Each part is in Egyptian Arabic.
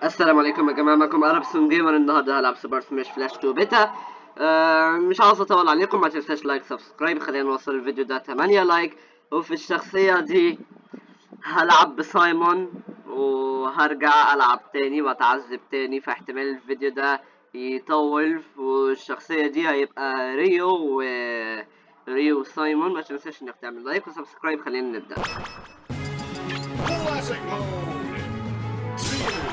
السلام عليكم يا جماعه معكم اربسون جيمر النهارده هلعب سوبر سماش فلاش 2 بيتا آه مش عاوز اطول عليكم ما تنساش لايك سبسكرايب خلينا نوصل الفيديو ده 8 لايك وفي الشخصيه دي هلعب بسايمون وهرجع العب تاني واتعذب تاني فاحتمال الفيديو ده يطول والشخصيه دي هيبقى ريو و ريو وسايمون ما تنساش انك تعمل لايك وسبسكرايب خلينا نبدا Classic mode. See you.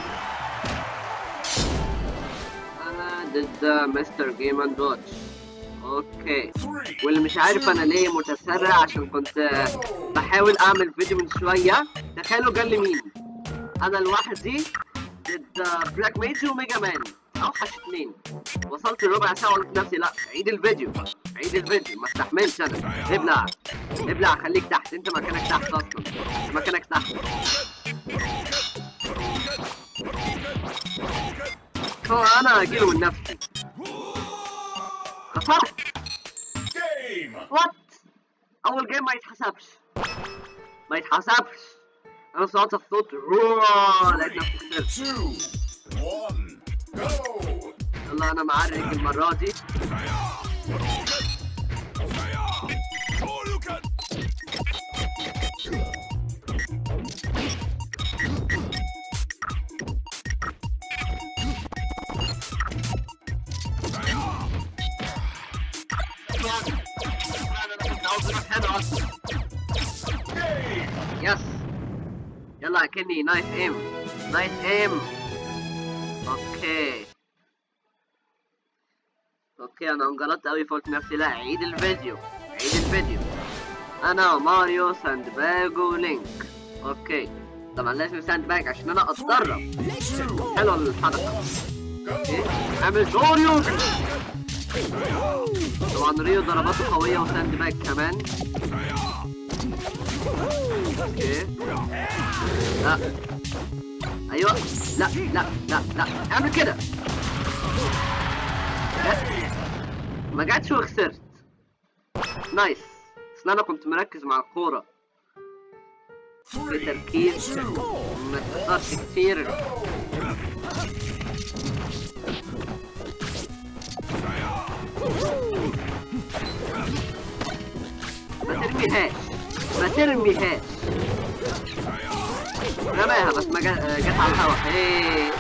انا ضد مستر جيم اند واتش اوكي Three. واللي مش عارف انا ليه متسرع عشان كنت بحاول اعمل فيديو من شويه تخيلوا جالي مين انا لوحدي ضد بلاك ميجي وميجا مان اوحش اتنين وصلت ربع ساعه وقلت نفسي لا عيد الفيديو عيد الفيديو ما استحملش انا ابلع ابلع خليك تحت انت مكانك تحت اصلا انت مكانك تحت هو انا هجيله من نفسي خسرت Game. وات اول جيم ما يتحسبش ما يتحسبش انا سمعت الصوت روار لقيت نفسي خسرت Two. One. Go. يلا انا معرج المره دي Game. يس يلا كني نايس ايم نايس ايم اوكي اوكي انا انقلبت قوي فقلت نفسي لا عيد الفيديو عيد الفيديو انا وماريو ساند باج ولينك اوكي طبعا لازم ساند باج عشان انا اتدرب حلوه الحركه اوكي اعمل دوريو طبعا ريو ضرباته قويه وساند باج كمان اوكي لا ايوه لا لا لا لا اعمل كده جت. ما جاتش وخسرت نايس اصل انا كنت مركز مع الكوره في تركيز ما تخسرش كتير ما ترميهاش ما ترميهاش رماها بس ما جت جت على الهوا ايه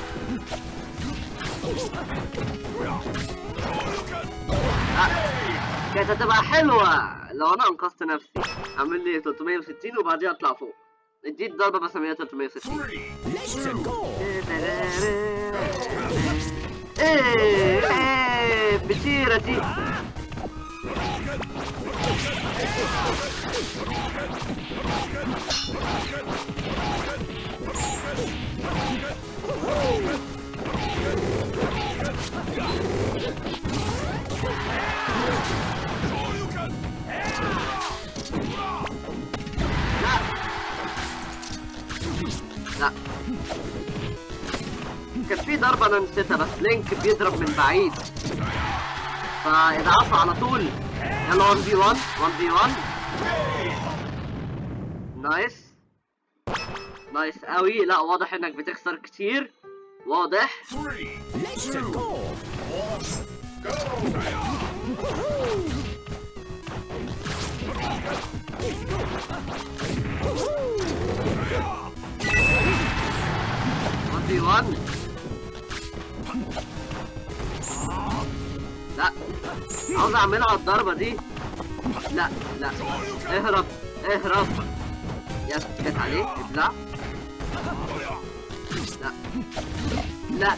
آه، كانت هتبقى حلوة لو انا انقذت نفسي اعمل لي 360 وبعديها اطلع فوق اديت ضربة بسميها 360 ايه ايه بشيرتي لا لا كان في ضربة انا نسيتها بس لينك بيضرب من بعيد فاضعاف على طول يلا 1 في 1 1 في 1 نايس نايس قوي لا واضح انك بتخسر كتير واضح Three. Two. One. Go. one في one لا عاوز اعملها الضربة دي لا لا اهرب اهرب يس جت عليك ابلع لا لا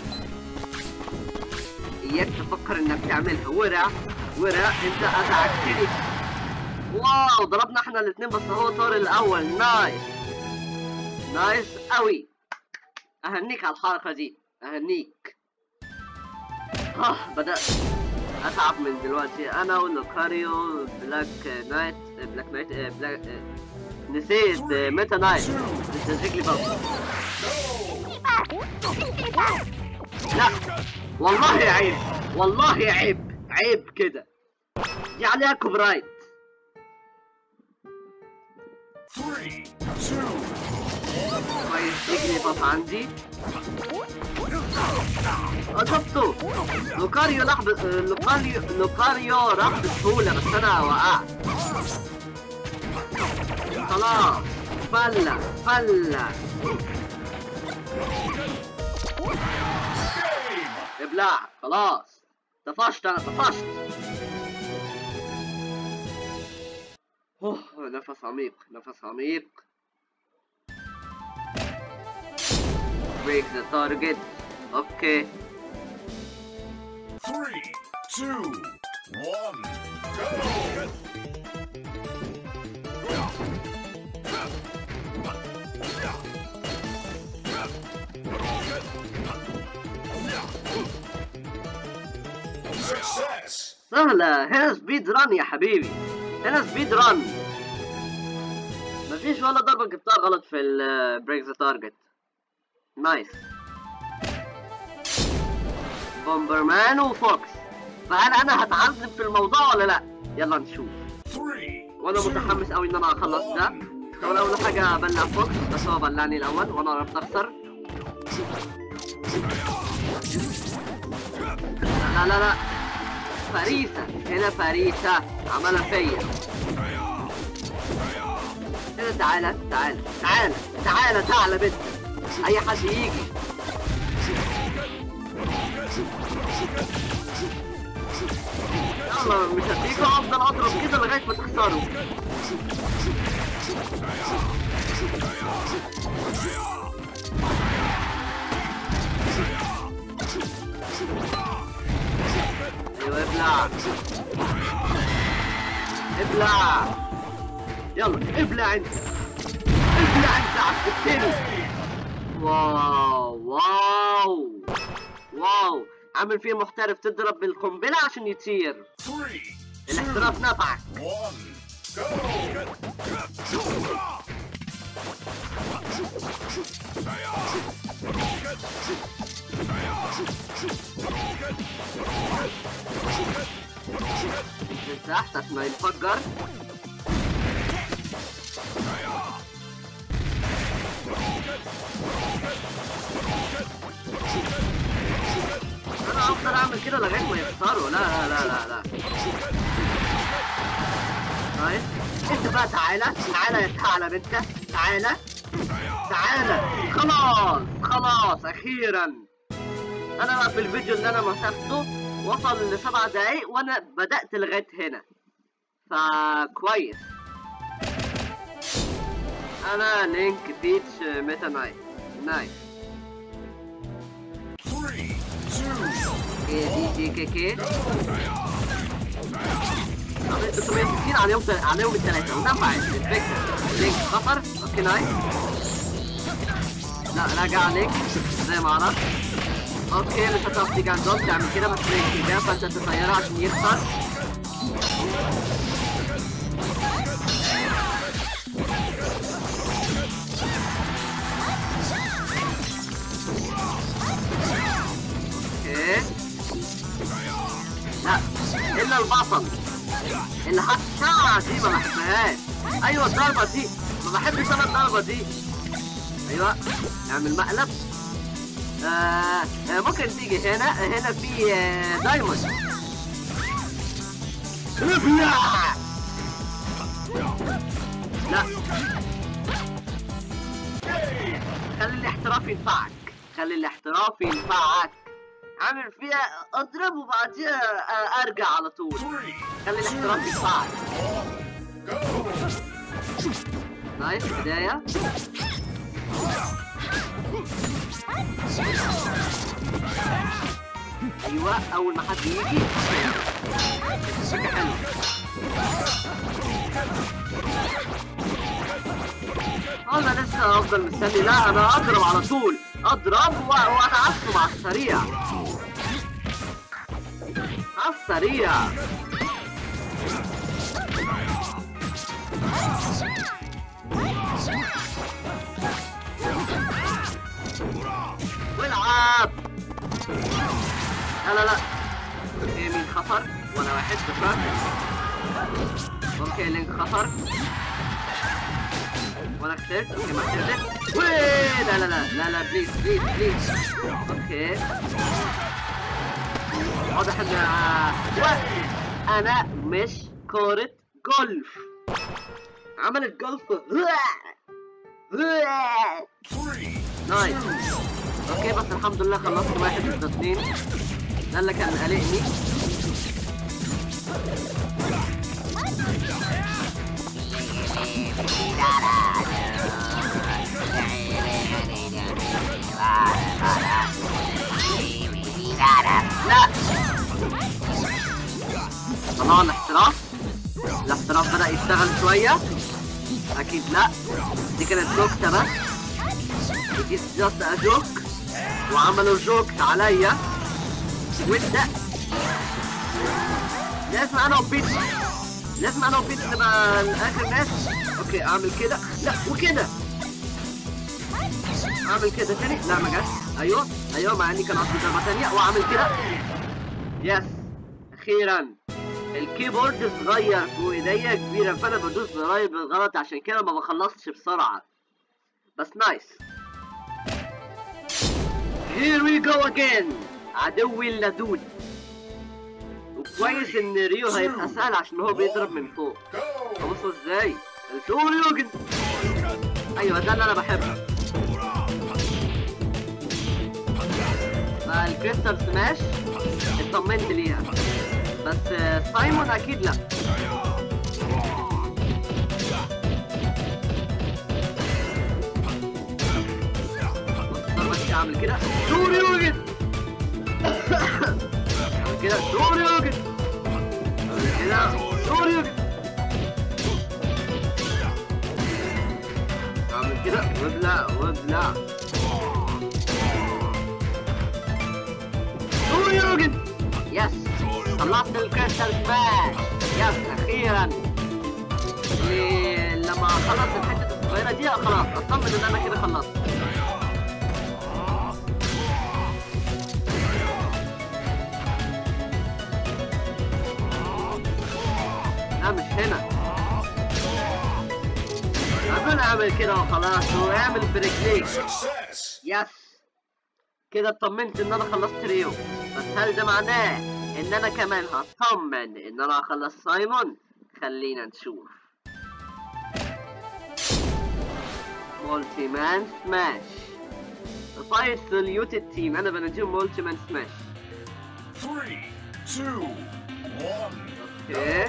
اياك تفكر انك تعملها ورع ورع انت ازعجتني واو ضربنا احنا الاتنين بس هو طار الاول نايس نايس قوي اهنيك على الحركه دي اهنيك اه بدات اتعب من دلوقتي انا ولوكاريو بلاك نايت بلاك نايت آه، بلاك آه، نسيت آه، ميتا نايت نسيت رجلي بقى لا والله عيب والله عيب عيب كده دي عليها كوبرايت Three. Two. كويس يجري باص عندي اه شفته لوكاريو راح ب... آه، لوكاريو لوكاريو راح بسهولة بس انا وقعت خلاص فلة فلة Game. ابلع خلاص طفشت انا طفشت اوه نفس عميق نفس عميق break the target اوكي Three, two, one, go. Success. سهلة هنا سبيد ران يا حبيبي هنا سبيد ران مفيش ولا ضربة جبتها غلط في ال break the target نايس بومبرمان وفوكس فهل انا هتعذب في الموضوع ولا لا يلا نشوف Three, وانا متحمس قوي ان انا اخلص ده طبعا اول حاجة ابلع فوكس بس هو بلعني الاول وانا عرفت اخسر لا لا لا فريسة هنا فريسة عملها فيا هنا تعالى تعالى تعالى تعالى تعالى بنت اي حد يجي يلا مش هتيجوا افضل اضرب كده لغايه ما تخسروا ايوه ابلع ابلع يلا ابلع انت ابلع انت عفبتني واو واو واو عامل فيه محترف تضرب بالقنبله عشان يطير three, الاحتراف نفعك one, go. من تحت عشان ما ينفجر انا افضل اعمل كده لغايه ما يخسروا لا لا لا لا لا طيب انت بقى تعالى تعالى يا ثعلب انت تعالى تعالى خلاص خلاص اخيرا انا بقى في الفيديو اللي انا مسكته وصل لسبع دقايق وانا بدأت لغاية هنا فكويس انا لينك بيتش ميتا نايت نايس Three, two, كي دي جي كي كي عملت 360 عليهم عليهم الثلاثة ونفعت الفكرة لينك خطر اوكي نايس لا راجع لينك زي ما عرفت اوكي مش هتعرف تيجي عندهم تعمل كده بس لينك ده فانت تطيرها عشان يخسر اوكي لا الا البطل اللي حط الشعر دي ما بحبهاش ايوه الضربه دي ما بحبش انا الضربه دي ايوه اعمل مقلب آه آه، ممكن تيجي هنا هنا في آه، دايموند ابلع لا خلي الاحتراف ينفعك خلي الاحتراف ينفعك عامل فيها اضرب وبعديها آه، ارجع على طول three, خلي الاحتراف ينفعك go. نايس بداية ايوه اول ما حد يجي فكرة حلوة انا لسه افضل مستني لا انا اضرب على طول اضرب و- وانا عكسه مع السريع على السريع والعب لا لا لا اوكي مين خطر وانا واحد صفر اوكي لينك خطر وانا خسرت اوكي ما خسرتش ويه لا لا لا لا لا بليز بليز بليز اوكي واضح ان وقت انا مش كورة جولف عملت جولف Three. نايس اوكي بس الحمد لله خلصت واحد ضد اثنين ده اللي كان قلقني لا طبعا الاحتراف الاحتراف بدأ يشتغل شوية أكيد لا دي كانت نكتة بس It is just a joke وعملوا جوك عليا وانت لازم انا وبيتش لازم انا وبيتش نبقى اخر ناس اوكي اعمل كده لا وكده اعمل كده تاني لا ما جاش ايوه ايوه مع اني كان قصدي ضربه تانيه واعمل كده يس اخيرا الكيبورد صغير فوق ايديا كبيره فانا بدوس زراير بالغلط عشان كده ما بخلصش بسرعه بس نايس Here we go again عدوي اللدود وكويس ان ريو هيبقى سهل عشان هو بيضرب من فوق Go. بصوا ازاي الشوريوجن ايوه ده اللي انا بحبه فالكريستال سماش اطمنت ليها بس آه، سايمون اكيد لا بس اعمل كده شوريوجن اعمل كده شوريوجن اعمل كده شوريوجن اعمل كده وابلع وابلع شوريوجن يس خلصت الكريستال سماش يس اخيرا إيه، لما خلصت الحته الصغيره دي خلاص اطمن ان انا كده خلصت لا مش هنا اقول اعمل كده وخلاص واعمل برجليك Success. يس كده اطمنت ان انا خلصت ريو بس هل ده معناه ان انا كمان هطمن ان انا هخلص سايمون خلينا نشوف مولتي مان سماش فاير سوليوتد تيم انا بناديهم مولتي مان سماش Three, two, one. اوكي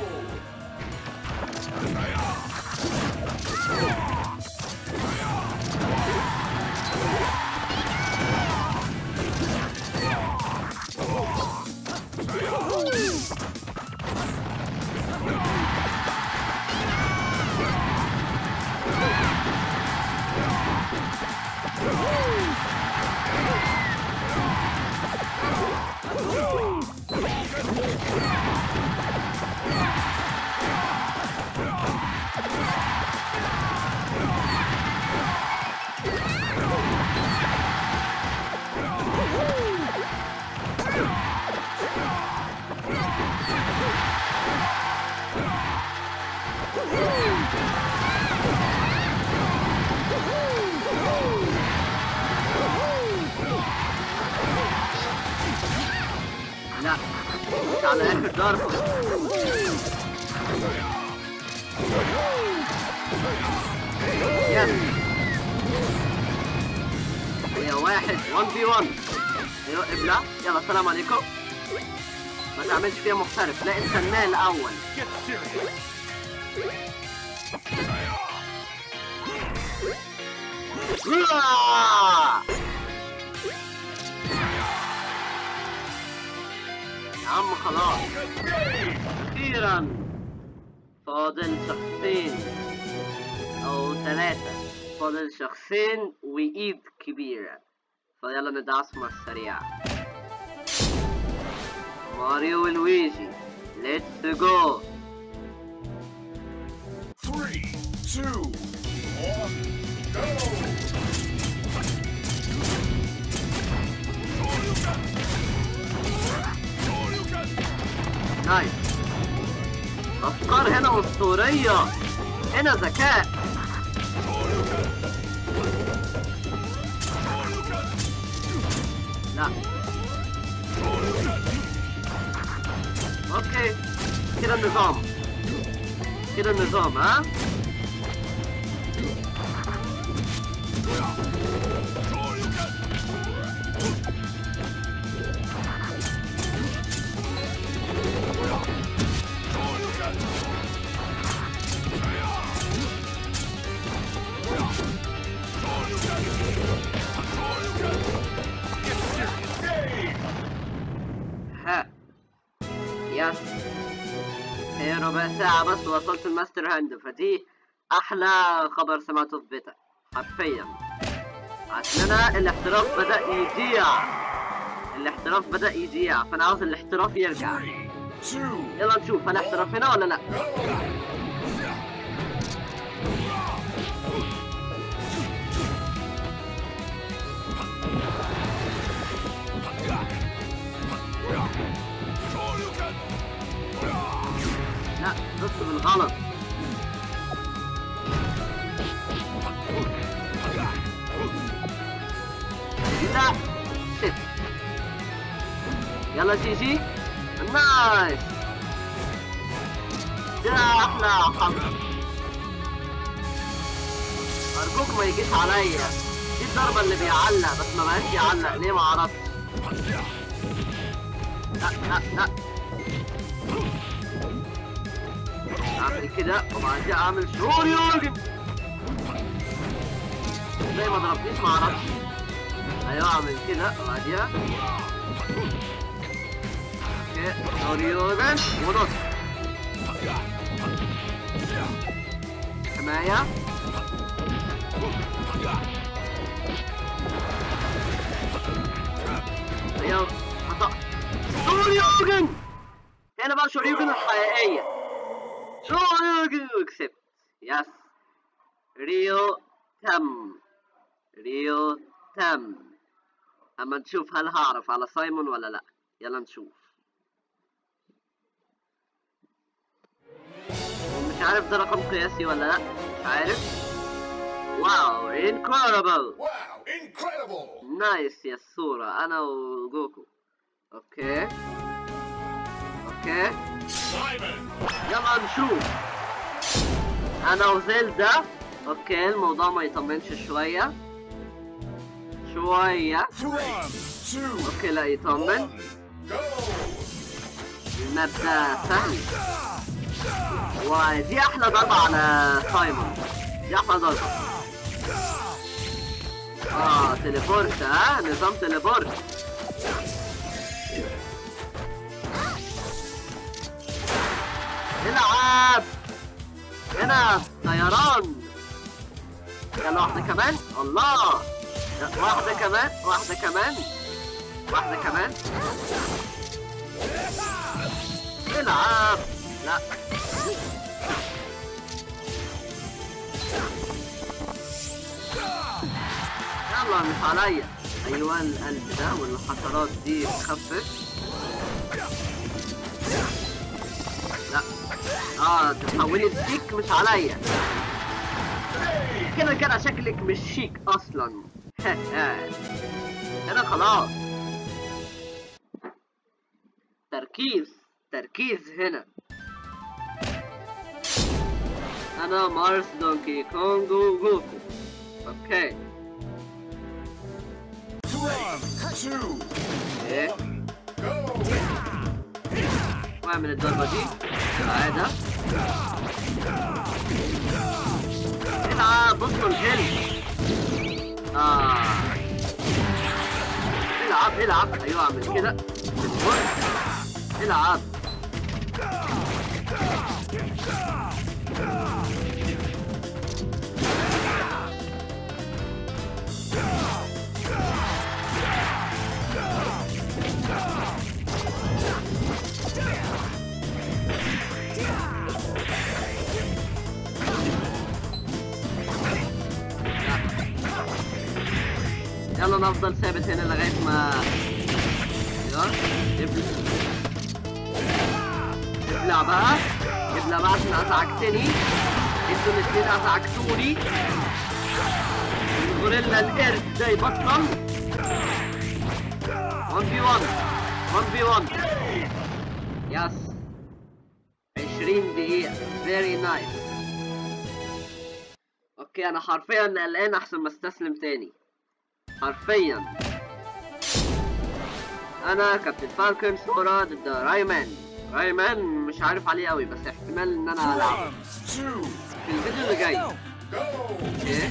لا مش على اخر ضربه يس يا واحد 1 في 1 ايوه ابلع يلا السلام عليكم ما تعملش فيها محترف لا استناه الاول آه! يا عم خلاص اخيرا فاضل شخصين او ثلاثة فاضل شخصين وايد كبيرة فيلا ندعسهم على السريع ماريو ولويجي ليتس جو Three, two, one, go. نايس افكار هنا اسطورية هنا ذكاء لا اوكي كده النظام كده النظام ها ها يس هي ربع ساعة بس وصلت الماستر هاند فدي أحلى خبر سمعته في بيتا حرفيا عشان أنا الاحتراف بدأ يضيع الاحتراف بدأ يضيع فأنا عاوز الاحتراف يرجع Three, two, يلا نشوف هل احتراف هنا ولا لأ لا بص بالغلط لا شت يلا جي جي نايس ده احلى حظ ارجوك ما يجيش عليا دي الضربة اللي بيعلق بس ما بقاش يعلق ليه ما اعرفش لا لا لا اعمل كده وبعدين اعمل شعور يورجن زي ما ضربتنيش ما اعرفش ايوه اعمل كده وبعديها اوكي شعور يورجن ونط حماية ايوه خطأ شعور يورجن هنا بقى شعور يورجن الحقيقية شعور وكسبت يس ريو تم ريو تم اما نشوف هل هعرف على سايمون ولا لا يلا نشوف مش عارف ده رقم قياسي ولا لا مش عارف واو انكريدبل wow, incredible! نايس يا الصورة انا وجوكو اوكي اوكي Simon, يلا نشوف انا وزيلدا اوكي الموضوع ما يطمنش شوية شوية three, two, اوكي لا يطمن one, go! المبدأ سهل ودي احلى ضربة على سايمون دي احلى ضربة اه تليبورت ها نظام تليبورت العب هنا طيران يلا واحدة كمان الله واحدة كمان واحدة كمان واحدة كمان العب لا يلا مش عليا ايوه القلب ده والحشرات دي تخفف لا اه تتحولي لشيك مش عليا كده كده شكلك مش شيك اصلا كده خلاص تركيز تركيز هنا انا مارس دونكي كونغ وجوكو اوكي Three, two, ايه one, go! واعمل الضربة دي عادة العب بصوا الهيل اه العب العب ايوه اعمل كده العب يلا نفضل ثابت هنا لغاية ما ايوه ابلع ابلع بقى ابلع بقى عشان ازعجتني انتوا الاتنين ازعجتوني الغوريلا القرد ده يبطل 1 في 1 1 في 1 يس 20 دقيقة فيري نايس اوكي انا حرفيا قلقان احسن ما استسلم تاني حرفيا انا كابتن فالكون سورا ضد رايمان رايمان مش عارف عليه قوي بس احتمال ان انا العب Round two. في الفيديو اللي جاي Go. اوكي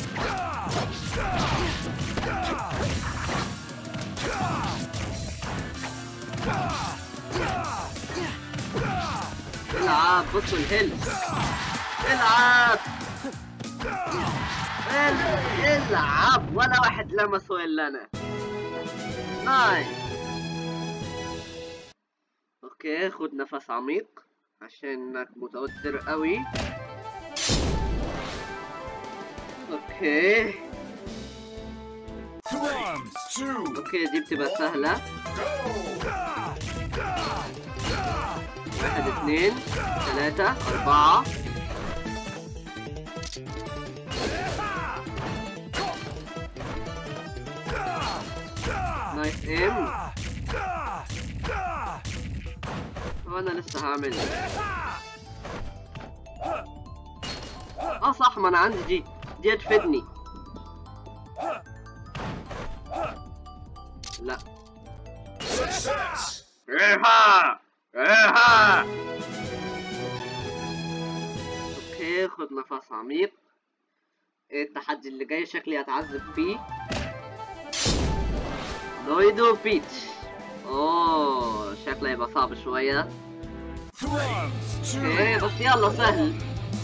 العب بصوا الهيل العب ال- العب ولا واحد لمسه الا انا نايس اوكي خد نفس عميق عشانك متوتر قوي اوكي One, two, اوكي دي بتبقى سهلة go. واحد اثنين ثلاثة أربعة نايس ايم وانا لسه هعمل اه صح ما انا عندي دي دي تفيدني لا Success. ايها ايها اوكي خد نفس عميق ايه التحدي اللي جاي شكلي هتعذب فيه نويدو بيتش اوه شكله هيبقى صعب شوية One, two, اوكي بس يلا سهل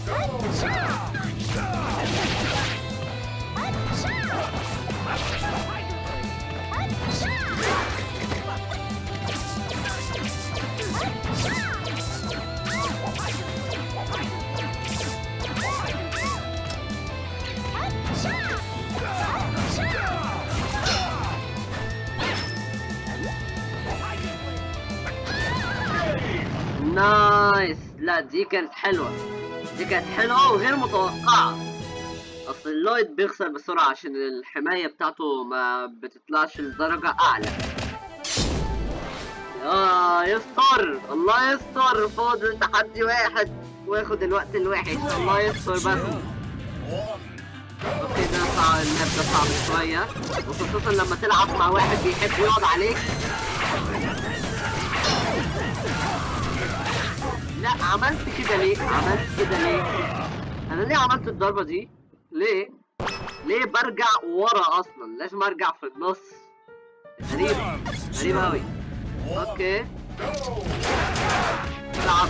نايس لا دي كانت حلوة دي كانت حلوة وغير متوقعة اصل اللويد بيخسر بسرعة عشان الحماية بتاعته ما بتطلعش لدرجة اعلى اه يستر الله يستر فاضل تحدي واحد وياخد الوقت الوحش الله يستر بس اوكي ده صعب اللعب ده صعب شوية وخصوصا لما تلعب مع واحد بيحب يقعد عليك لا عملت كده ليه؟ عملت كده ليه؟ انا ليه عملت الضربة دي؟ ليه؟ ليه برجع ورا اصلا؟ لازم ارجع في النص غريب غريب اوي اوكي العب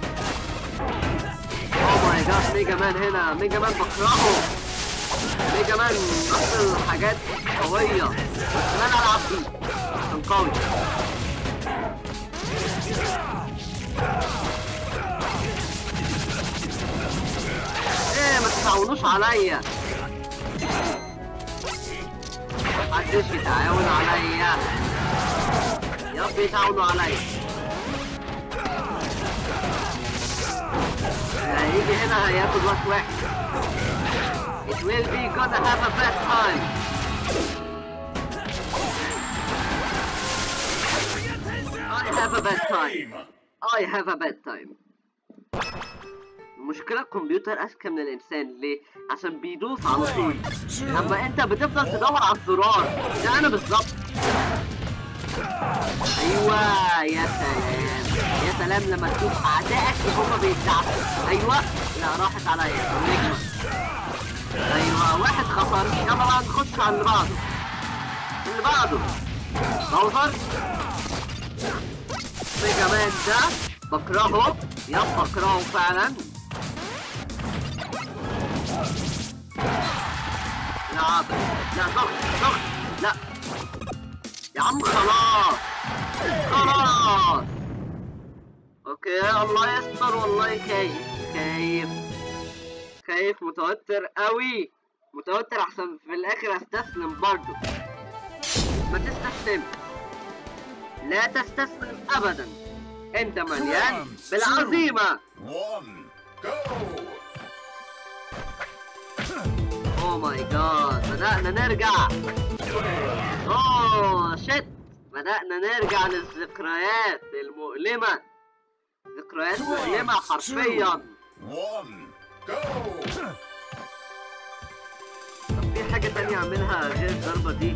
اوه ماي جاد ميجا مان هنا ميجا مان بكرهه ميجا مان اصل حاجات قوية بس انا العب بيه عشان قوي ايه ما تتعاونوش عليا محدش يتعاون عليا يا رب يتعاونوا عليا اللي هيجي هنا هياخد وقت واحد It will be gonna have a bad time I have a bad time Game. I have a bad time المشكلة الكمبيوتر أذكى من الإنسان ليه؟ عشان بيدوس على طول أما أنت بتفضل تدور على الزرار ده أنا بالظبط أيوة يا سلام يا سلام لما تشوف أعدائك هما بيتدعسوا أيوة لا راحت عليا نجمة أيوة واحد خطر يلا بقى نخش على اللي بعده اللي بعده بوزر ميجا مان ده بكرهه يب بكرهه فعلا لا عابر لا ضغط ضغط لا يا عم خلاص خلاص اوكي الله يستر والله كيف كيف كيف متوتر قوي متوتر احسن في الاخر استسلم برضو ما تستسلمش لا تستسلم ابدا انت مليان بالعزيمه One, go. اوه ماي جاد بدأنا نرجع اوه شت بدأنا نرجع للذكريات المؤلمة ذكريات مؤلمة حرفيا One. Go. طب في حاجة تانية أعملها غير الضربة دي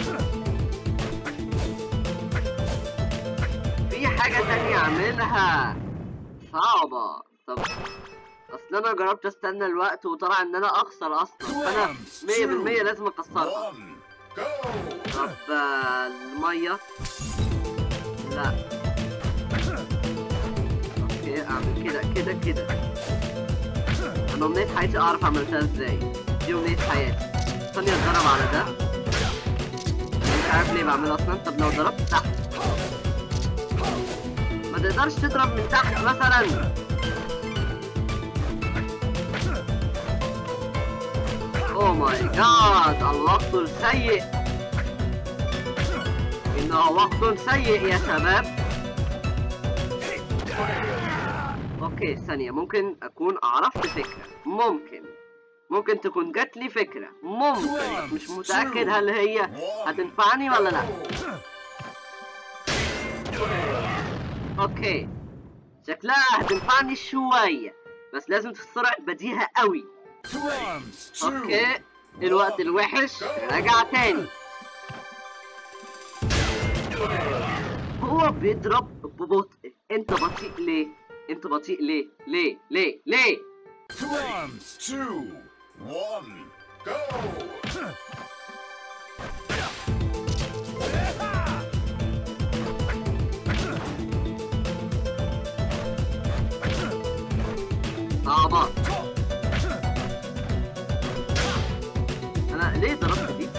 في حاجة تانية أعملها صعبة طب أصل أنا جربت أستنى الوقت وطلع إن أنا أخسر أصلا فأنا مية بالمية لازم أكسرها One. Go. طب آه، المية لا اوكي اعمل كده كده كده انا امنية حياتي اعرف عملتها ازاي دي امنية حياتي ثانية اتدرب على ده مش عارف ليه بعملها اصلا طب لو ضربت تحت ما تقدرش تضرب من تحت مثلا اوه ماي جاد الوقت السيء إنه وقت سيء يا شباب أوكي ثانية ممكن أكون عرفت فكرة ممكن ممكن تكون جات لي فكرة ممكن مش متأكد هل هي هتنفعني ولا لا أوكي شكلها هتنفعني شوية بس لازم تخترع بديهة قوي Drums. Two. أوكي الوقت الوحش رجع تاني هو بيضرب ببطء انت بطيء ليه انت بطيء ليه ليه ليه ليه Drums. Two. One. Go. صعبة انا ليه ضربت دي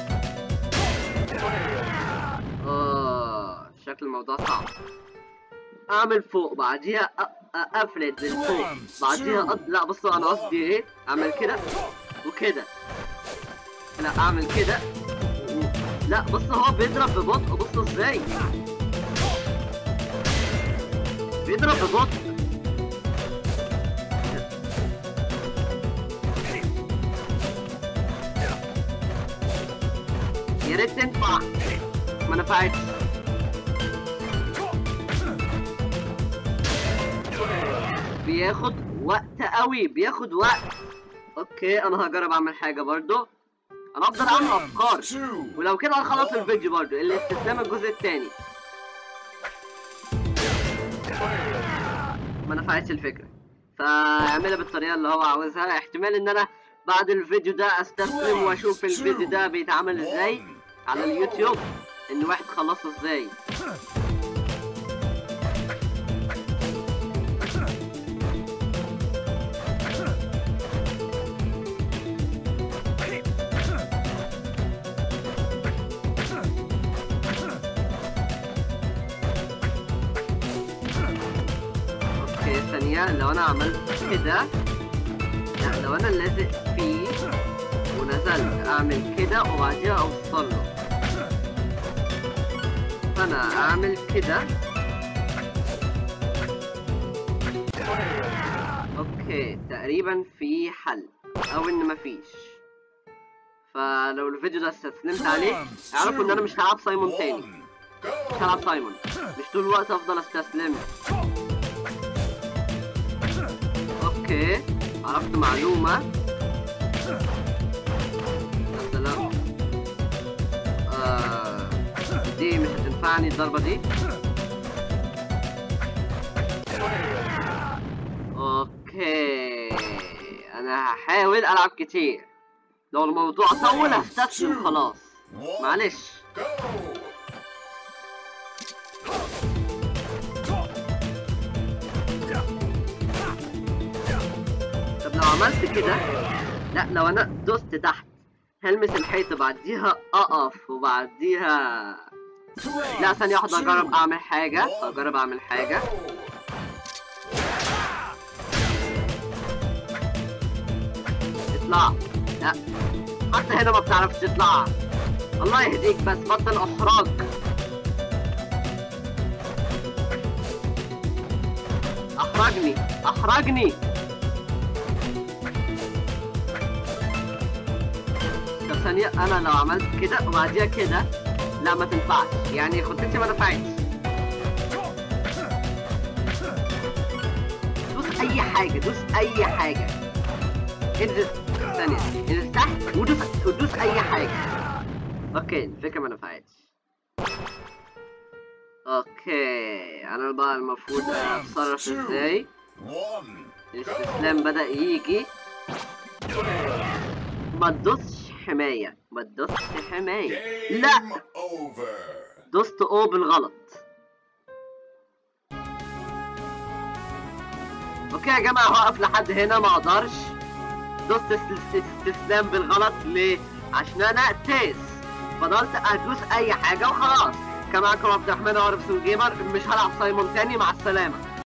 اه شكل الموضوع صعب اعمل فوق بعديها أ- أ- افرد من فوق بعديها أط... لا بصوا انا قصدي ايه اعمل كده وكده لا اعمل كده و- لا بص هو بيضرب ببطء بصوا ازاي بيضرب ببطء يا ريت تنفع ما نفعتش بياخد وقت قوي بياخد وقت اوكي انا هجرب اعمل حاجه برضو انا افضل اعمل افكار Two. ولو كده هنخلص الفيديو برضو الاستسلام الجزء الثاني ما نفعتش الفكره فاعملها بالطريقه اللي هو عاوزها احتمال ان انا بعد الفيديو ده استسلم واشوف الفيديو ده بيتعمل ازاي على اليوتيوب ان واحد خلصه ازاي اوكي ثانية لو انا عملت كده لا لو انا لازق فيه ونزلت اعمل كده وبعديها اوصل له فانا اعمل كده اوكي تقريبا في حل او ان مفيش فلو الفيديو ده استسلمت عليه اعرفوا ان انا مش هلعب سايمون تاني One. Go. مش هلعب سايمون مش طول الوقت افضل استسلم اوكي عرفت معلومة يا سلام آه دي مش هتنفعني الضربة دي اوكي انا هحاول العب كتير لو الموضوع طول هستسلم خلاص One. معلش Go. طب لو عملت كده لا لو انا دوست تحت هلمس الحيطة بعديها اقف وبعديها لا ثانية واحدة اجرب اعمل حاجة اجرب اعمل حاجة اطلع لا حتى هنا ما بتعرفش تطلع الله يهديك بس بطل احراج احرجني احرجني طب ثانية أنا لو عملت كده وبعديها كده لا ما تنفعش يعني خطتي ما نفعتش دوس اي حاجه دوس اي حاجه انزل ثانيه انزل تحت ودوس ودوس اي حاجه اوكي الفكره ما نفعتش اوكي انا بقى المفروض اتصرف ازاي One. الاستسلام بدأ يجي ما تدوسش حماية ما تدوسش حماية Game لا over. دوست او بالغلط اوكي يا جماعة هقف لحد هنا ما اقدرش دوست است- استسلام بالغلط ليه؟ عشان انا تيس فضلت ادوس اي حاجة وخلاص كان معاكم عبد الرحمن عرب جيمر مش هلعب سايمون تاني مع السلامة